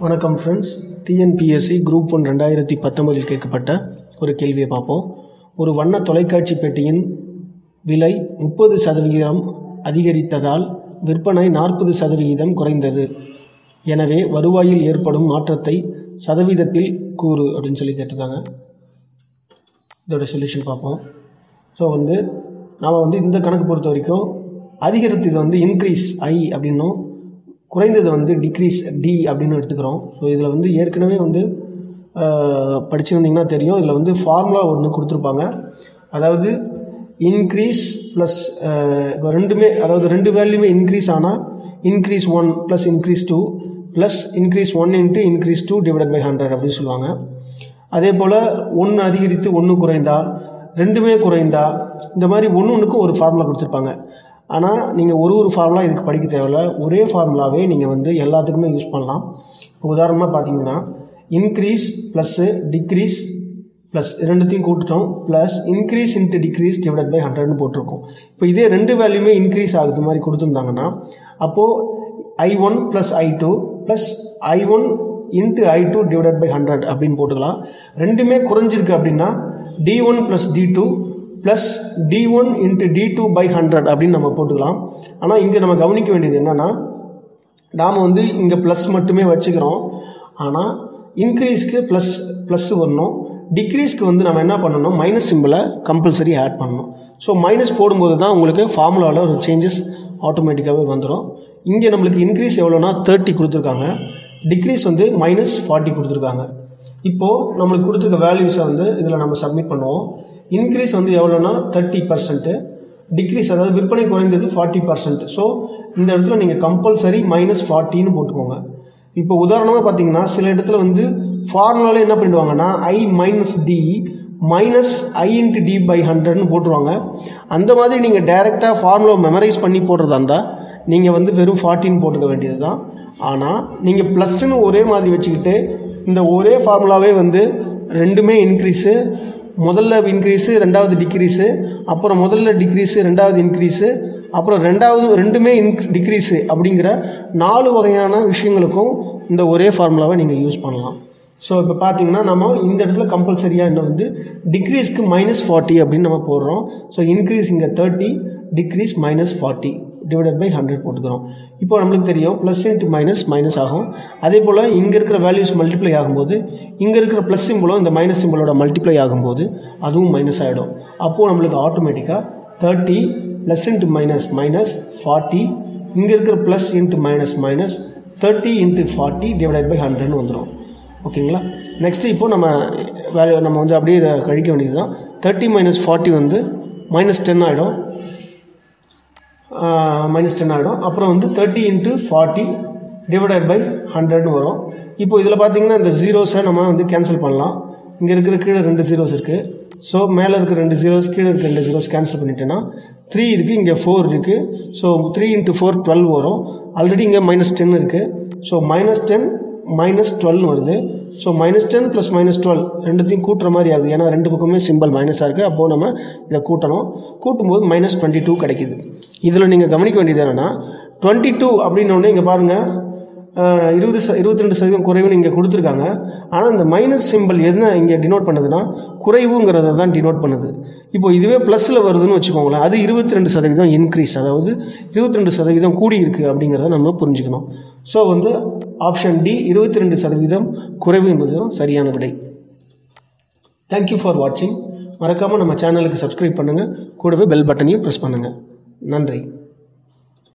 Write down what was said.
வணக்கம் friends TNPSC group one ரெண்டாயிரத்தி பத்தொன்பதில் கேட்கப்பட்ட ஒரு கேள்வியை பார்ப்போம் ஒரு வண்ண தொலைக்காட்சி பெட்டியின் விலை முப்பது சதவிகிதம் அதிகரித்ததால் விற்பனை நாற்பது சதவிகிதம் குறைந்தது எனவே வருவாயில் ஏற்படும் மாற்றத்தை சதவீதத்தில் கூறு அப்படின்னு சொல்லி கேட்டிருக்காங்க இதோட சொல்யூஷன் பார்ப்போம் ஸோ வந்து நாம் வந்து இந்த கணக்கு பொறுத்த வரைக்கும் அதிகரித்தது வந்து இன்க்ரீஸ் ஐ அப்படின்னும் குறைந்தது வந்து டிக்ரீஸ் டி அப்படின்னு எடுத்துக்கிறோம் ஸோ இதில் வந்து ஏற்கனவே வந்து ஆஹ், படிச்சிருந்தீங்கன்னா தெரியும் இதில் வந்து ஃபார்முலா ஒன்று கொடுத்துருப்பாங்க அதாவது இன்க்ரீஸ் ப்ளஸ் ரெண்டுமே அதாவது ரெண்டு வேல்யூமே இன்க்ரீஸ் ஆனால் increase one plus increase two plus increase one into increase two divide by hundred அப்படின்னு சொல்லுவாங்க அதே போல் ஒன்று அதிகரித்து ஒன்று குறைந்தா ரெண்டுமே குறைந்தா இந்த மாதிரி ஒன்று ஒன்றுக்கும் ஒரு ஃபார்முலா கொடுத்துருப்பாங்க ஆனால் நீங்கள் ஒரு ஒரு ஃபார்முலா இதுக்கு படிக்க தேவையில்ல ஒரே ஃபார்முலாவே நீங்கள் வந்து எல்லாத்துக்குமே யூஸ் பண்ணலாம் இப்போ உதாரணமாக பார்த்தீங்கன்னா இன்க்ரீஸ் ப்ளஸ்ஸு டிக்ரீஸ் ப்ளஸ் ரெண்டுத்தையும் கூட்டிட்டோம் plus increase into decrease divide by ஹண்ட்ரட்னு போட்டிருக்கோம் இப்போ இதே ரெண்டு வேல்யூமே இன்க்ரீஸ் ஆகுது மாதிரி கொடுத்துருந்தாங்கன்னா அப்போது I one plus I two plus I one into I two divide by hundred அப்படின்னு போட்டுக்கலாம் ரெண்டுமே குறைஞ்சிருக்கு அப்படின்னா D one plus D two plus D one into D two by hundred அப்படின்னு நம்ம போட்டுக்கலாம் ஆனால் இங்கே நம்ம கவனிக்க வேண்டியது என்னென்னா நாம் வந்து இங்கே ப்ளஸ் மட்டுமே வச்சுக்கிறோம் ஆனால் இன்க்ரீஸ்க்கு ப்ளஸ் ப்ளஸ் வரணும் டிக்ரீஸ்க்கு வந்து நம்ம என்ன பண்ணணும் மைனஸ் சிம்பிளை கம்பல்சரி ஆட் பண்ணணும் ஸோ மைனஸ் போடும்போது தான் உங்களுக்கு ஃபார்முலாவில் ஒரு சேஞ்சஸ் ஆட்டோமேட்டிக்காகவே வந்துடும் இங்கே நம்மளுக்கு இன்க்ரீஸ் எவ்வளோனா தேர்ட்டி கொடுத்துருக்காங்க டிக்ரீஸ் வந்து மைனஸ் ஃபார்ட்டி கொடுத்துருக்காங்க இப்போது நம்மளுக்கு கொடுத்துருக்க வேல்யூஸை வந்து இதில் நம்ம சப்மிட் பண்ணுவோம் இன்க்ரீஸ் வந்து எவ்வளோனா தேர்ட்டி பர்சன்ட்டு டிக்ரீஸ் அதாவது விற்பனை குறைந்தது ஃபார்ட்டி பர்சன்ட் ஸோ இந்த இடத்துல நீங்கள் கம்பல்சரி மைனஸ் ஃபார்ட்டின்னு போட்டுக்கோங்க இப்போ உதாரணமாக பார்த்தீங்கன்னா சில இடத்துல வந்து ஃபார்முலாவில் என்ன பண்ணிடுவாங்கன்னா I minus D minus I into D by ஹண்ட்ரட்னு போட்டுருவாங்க அந்த மாதிரி நீங்கள் டைரெக்டாக ஃபார்முலா மெமரைஸ் பண்ணி போடுறதா இருந்தால் நீங்கள் வந்து வெறும் ஃபார்ட்டின்னு போட்டுக்க வேண்டியது தான் ஆனால் நீங்கள் ப்ளஸ்ன்னு ஒரே மாதிரி வச்சுக்கிட்டு இந்த ஒரே ஃபார்முலாவே வந்து ரெண்டுமே இன்க்ரீஸு முதல்ல இன்க்ரீஸு ரெண்டாவது டிக்ரீஸு அப்புறம் முதல்ல டிக்ரீஸு ரெண்டாவது இன்க்ரீஸு அப்புறம் ரெண்டாவது ரெண்டுமே இன்க் டிக்ரீஸு அப்படிங்கிற நாலு வகையான விஷயங்களுக்கும் இந்த ஒரே ஃபார்முலாவை நீங்கள் யூஸ் பண்ணலாம் ஸோ இப்போ பார்த்தீங்கன்னா நம்ம இந்த இடத்துல கம்பல்சரியாக என்ன வந்து டிக்ரீஸ்க்கு மைனஸ் ஃபார்ட்டி அப்படின்னு நம்ம போடுறோம் ஸோ இன்க்ரீஸ் இங்கே thirty decrease minus forty divided by hundred போட்டுக்கிறோம் இப்போ நம்மளுக்கு தெரியும் ப்ளஸ் இன்ட்டு மைனஸ் மைனஸ் ஆகும் அதே போல் இங்கே இருக்கிற வேல்யூஸ் மல்டிப்ளை ஆகும்போது இங்கே இருக்கிற ப்ளஸ் சிம்பிளும் இந்த மைனஸ் சிம்பிளோட மல்டிப்ளை ஆகும்போது அதுவும் மைனஸ் ஆகிடும் அப்போது நம்மளுக்கு ஆட்டோமேட்டிக்காக thirty plus into minus minus forty இங்கே இருக்கிற plus into minus minus thirty into forty divided by ஹண்ட்ரட்னு வந்துடும் ஓகேங்களா நெக்ஸ்ட்டு இப்போ நம்ம வேல்யூ நம்ம வந்து அப்படியே இதை கழிக்க வேண்டியது தான் தேர்ட்டி மைனஸ் ஃபார்ட்டி வந்து மைனஸ் டென் ஆகிடும் மைனஸ் டென் ஆகிடும் அப்புறம் வந்து thirty into forty divided by ஹண்ட்ரட்னு வரும் இப்போ இதில் பார்த்தீங்கன்னா இந்த ஜீரோஸை நம்ம வந்து கேன்சல் பண்ணலாம் இங்கே இருக்கிற கீழே ரெண்டு ஜீரோஸ் இருக்குது ஸோ மேலே இருக்க ரெண்டு ஜீரோஸ் கீழே இருக்க ரெண்டு ஜீரோஸ் கேன்சல் பண்ணிட்டேன்னா த்ரீ இருக்குது இங்கே ஃபோர் இருக்குது so three into four twelve வரும் ஆல்ரெடி இங்கே மைனஸ் டென் இருக்குது ஸோ மைனஸ் டென் மைனஸ் டுவெல்னு வருது so minus ten plus minus twelve ரெண்டுத்தையும் கூட்டுற மாதிரி ஆகுது ஏன்னா ரெண்டு பக்கமே சிம்பிள் மைனஸாக இருக்குது அப்போது நம்ம இதை கூட்டணும் கூட்டும்போது மைனஸ் டுவெண்ட்டி டூ கிடைக்குது இதில் நீங்கள் கவனிக்க வேண்டியது என்னென்னா டுவெண்ட்டி டூ அப்படின்னோடனே இங்கே பாருங்கள் இருபது ச இருபத்தி ரெண்டு சதவீதம் குறைவுன்னு இங்கே கொடுத்துருக்காங்க ஆனால் இந்த மைனஸ் சிம்பிள் என்ன இங்கே டினோட் பண்ணுதுன்னா குறைவுங்கிறத தான் டினோட் பண்ணுது இப்போ இதுவே ப்ளஸில் வருதுன்னு வச்சுக்கோங்களேன் அது இருபத்தி ரெண்டு சதவீதம் இன்க்ரீஸ் அதாவது இருபத்தி ரெண்டு சதவீதம் கூடி இருக்குது அப்படிங்கிறத நம்ம புரிஞ்சுக்கணும் ஸோ வந்து ஆப்ஷன் டி இருபத்தி ரெண்டு சதவீதம் குறைவு என்பது தான் சரியான விடை தேங்க்யூ ஃபார் வாட்சிங் மறக்காமல் நம்ம சேனலுக்கு சப்ஸ்கிரைப் பண்ணுங்கள் கூடவே பெல் பட்டனையும் ப்ரெஸ் பண்ணுங்கள் நன்றி